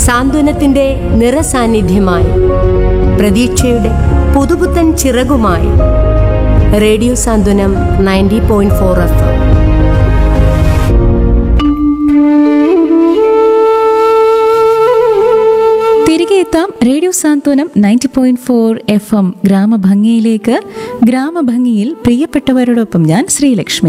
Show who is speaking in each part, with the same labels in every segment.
Speaker 1: സാന്ത്വനത്തിന്റെ നിറസാന്നിധ്യമായി പ്രതീക്ഷയുടെ പുതുപുത്തൻ ചിറകുമായി radio Santhwanam ninety point four F
Speaker 2: തിരികെ എത്താം radio Santhwanam ninety point four F M ഗ്രാമഭംഗിയിലേക്ക് ഗ്രാമഭംഗിയിൽ പ്രിയപ്പെട്ടവരോടൊപ്പം ഞാൻ ശ്രീലക്ഷ്മി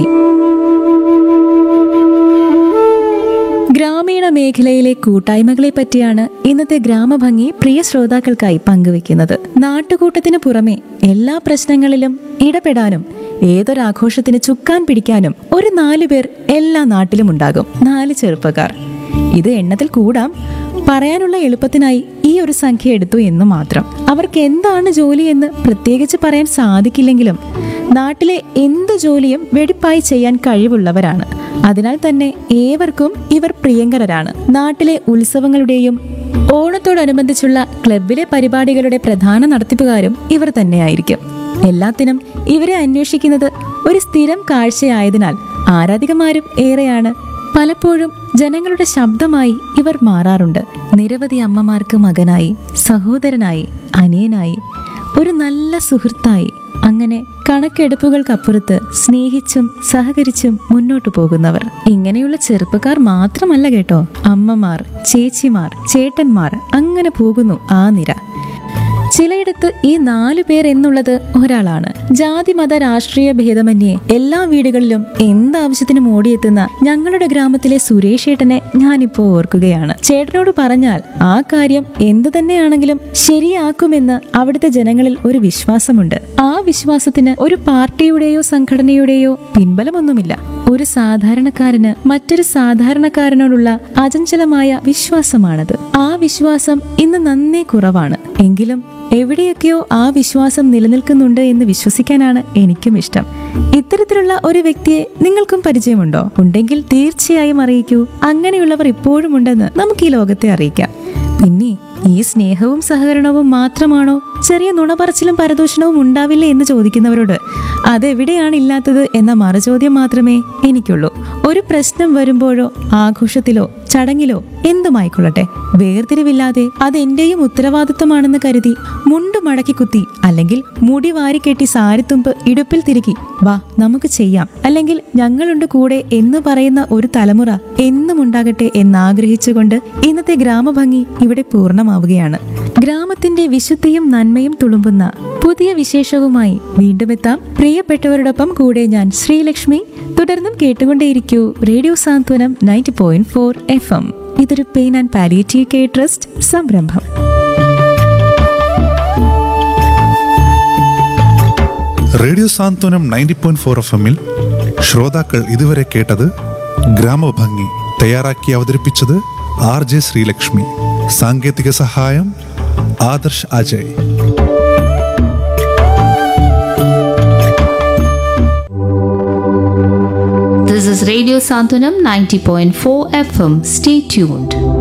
Speaker 2: ഗ്രാമീണ മേഖലയിലെ കൂട്ടായ്മകളെ പറ്റിയാണ് ഇന്നത്തെ ഗ്രാമഭംഗി പ്രിയ ശ്രോതാക്കൾക്കായി പങ്കുവെക്കുന്നത് നാട്ടുകൂട്ടത്തിന് പുറമെ എല്ലാ പ്രശ്നങ്ങളിലും ഇടപെടാനും ഏതൊരാഘോഷത്തിന് ചുക്കാൻ പിടിക്കാനും ഒരു നാലു പേർ എല്ലാ നാട്ടിലും ഉണ്ടാകും നാല് ചെറുപ്പക്കാർ ഇത് എണ്ണത്തിൽ കൂടാം പറയാനുള്ള എളുപ്പത്തിനായി ഈ ഒരു സംഖ്യ എടുത്തു എന്ന് മാത്രം അവർക്ക് എന്താണ് ജോലി എന്ന് പ്രത്യേകിച്ച് പറയാൻ സാധിക്കില്ലെങ്കിലും നാട്ടിലെ എന്ത് ജോലിയും വെടിപ്പായി ചെയ്യാൻ കഴിവുള്ളവരാണ് അതിനാൽ തന്നെ ഏവർക്കും ഇവർ പ്രിയങ്കരരാണ് നാട്ടിലെ ഉത്സവങ്ങളുടെയും ഓണത്തോടനുബന്ധിച്ചുള്ള ക്ലബിലെ പരിപാടികളുടെ പ്രധാന നടത്തിപ്പുകാരും ഇവർ തന്നെയായിരിക്കും എല്ലാത്തിനും ഇവരെ അന്വേഷിക്കുന്നത് ഒരു സ്ഥിരം കാഴ്ചയായതിനാൽ ആരാധികമാരും ഏറെയാണ് പലപ്പോഴും ജനങ്ങളുടെ ശബ്ദമായി ഇവർ മാറാറുണ്ട് നിരവധി അമ്മമാർക്ക് മകനായി സഹോദരനായി അനിയനായി ഒരു നല്ല സുഹൃത്തായി അങ്ങനെ കണക്കെടുപ്പുകൾക്കപ്പുറത്ത് സ്നേഹിച്ചും സഹകരിച്ചും മുന്നോട്ടു പോകുന്നവർ ഇങ്ങനെയുള്ള ചെറുപ്പക്കാർ മാത്രമല്ല കേട്ടോ അമ്മമാർ ചേച്ചിമാർ ചേട്ടന്മാർ അങ്ങനെ പോകുന്നു ആ നിര ചിലയിടത്ത് ഈ നാലു പേർ എന്നുള്ളത് ഒരാളാണ് ജാതി മത രാഷ്ട്രീയ ഭേദമന്യേ എല്ലാ വീടുകളിലും എന്താവശ്യത്തിനും ഓടിയെത്തുന്ന ഞങ്ങളുടെ ഗ്രാമത്തിലെ സുരേഷ് ഏട്ടനെ ഞാനിപ്പോ ഓർക്കുകയാണ് ചേട്ടനോട് പറഞ്ഞാൽ ആ കാര്യം എന്തു തന്നെയാണെങ്കിലും ശരിയാക്കുമെന്ന് അവിടുത്തെ ജനങ്ങളിൽ ഒരു വിശ്വാസമുണ്ട് ആ വിശ്വാസത്തിന് ഒരു പാർട്ടിയുടെയോ സംഘടനയുടെയോ പിൻബലമൊന്നുമില്ല ഒരു സാധാരണക്കാരന് മറ്റൊരു സാധാരണക്കാരനോടുള്ള അചഞ്ചലമായ വിശ്വാസമാണത് ആ വിശ്വാസം ഇന്ന് നന്നേ കുറവാണ് എങ്കിലും എവിടെയൊക്കെയോ ആ വിശ്വാസം നിലനിൽക്കുന്നുണ്ട് എന്ന് വിശ്വസിക്കാനാണ് എനിക്കും ഇഷ്ടം ഇത്തരത്തിലുള്ള ഒരു വ്യക്തിയെ നിങ്ങൾക്കും പരിചയമുണ്ടോ ഉണ്ടെങ്കിൽ തീർച്ചയായും അറിയിക്കൂ അങ്ങനെയുള്ളവർ ഇപ്പോഴും ഉണ്ടെന്ന് നമുക്ക് ഈ ലോകത്തെ അറിയിക്കാം പിന്നെ ഈ സ്നേഹവും സഹകരണവും മാത്രമാണോ ചെറിയ നുണപറച്ചിലും പരദൂഷണവും ഉണ്ടാവില്ല എന്ന് ചോദിക്കുന്നവരോട് അതെവിടെയാണ് ഇല്ലാത്തത് എന്ന മറുചോദ്യം മാത്രമേ എനിക്കുള്ളൂ ഒരു പ്രശ്നം വരുമ്പോഴോ ആഘോഷത്തിലോ ചടങ്ങിലോ എന്തുമായിക്കൊള്ളട്ടെ വേർതിരിവില്ലാതെ അത് എന്റെയും ഉത്തരവാദിത്വമാണെന്ന് കരുതി മുണ്ട് മടക്കി കുത്തി അല്ലെങ്കിൽ മുടി വാരിക്കെട്ടി സാരിത്തുമ്പ് ഇടുപ്പിൽ തിരുകി വാ നമുക്ക് ചെയ്യാം അല്ലെങ്കിൽ ഞങ്ങളുണ്ട് കൂടെ എന്ന് പറയുന്ന ഒരു തലമുറ എന്നും ഉണ്ടാകട്ടെ എന്നാഗ്രഹിച്ചുകൊണ്ട് ഇന്നത്തെ ഗ്രാമഭംഗി ഇവിടെ പൂർണ്ണമാവുകയാണ് ഗ്രാമത്തിന്റെ വിശുദ്ധിയും നന്മയും തുളുമ്പുന്ന പുതിയ വിശേഷവുമായി വീണ്ടും എത്താം പ്രിയപ്പെട്ടവരോടൊപ്പം കൂടെ ഞാൻ ശ്രീലക്ഷ്മി തുടർന്നും കേട്ടുകൊണ്ടേയിരിക്കൂ radio Santhwanam ninety point four F M ഇതൊരു pain and palliative care trust സംരംഭം
Speaker 3: radio Santhwanam ninety point four F എമ്മിൽ ശ്രോതാക്കൾ ഇതുവരെ കേട്ടത് ഗ്രാമഭംഗി തയ്യാറാക്കി അവതരിപ്പിച്ചത് ആർ ജെ ശ്രീലക്ഷ്മി സാങ്കേതിക സഹായം Adarsh Ajay
Speaker 4: This is Radio Santanam 90.4 FM. Stay tuned.